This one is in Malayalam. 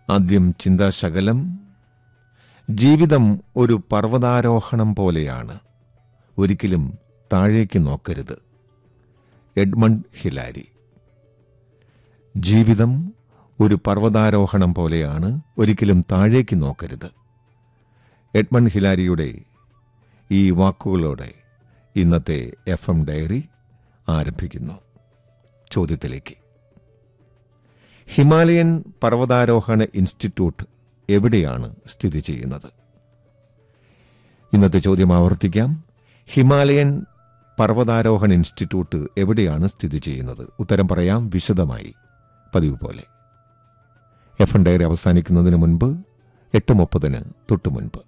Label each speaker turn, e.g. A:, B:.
A: ആദ്യം ചിന്താശകലം ജീവിതം ഒരു പർവ്വതാരോഹണം പോലെയാണ് ഒരിക്കലും താഴേക്ക് നോക്കരുത് എഡ്മണ്ട് ഹിലാരി ജീവിതം ഒരു പർവ്വതാരോഹണം പോലെയാണ് ഒരിക്കലും താഴേക്ക് നോക്കരുത് എഡ്മണ്ട് ഹിലാരിയുടെ ഈ വാക്കുകളോടെ ഇന്നത്തെ എഫ് എം ഡയറി ആരംഭിക്കുന്നു ചോദ്യത്തിലേക്ക് ഹിമാലയൻ പർവ്വതാരോഹണ ഇൻസ്റ്റിറ്റ്യൂട്ട് എവിടെയാണ് സ്ഥിതി ചെയ്യുന്നത് ഇന്നത്തെ ചോദ്യം ആവർത്തിക്കാം ഹിമാലയൻ പർവ്വതാരോഹണ ഇൻസ്റ്റിറ്റ്യൂട്ട് എവിടെയാണ് സ്ഥിതി ചെയ്യുന്നത് ഉത്തരം പറയാം വിശദമായി പതിവ് പോലെ എഫ് എൻ ഡയറി അവസാനിക്കുന്നതിന് മുൻപ് എട്ട് മുപ്പതിന് തൊട്ടു മുൻപ്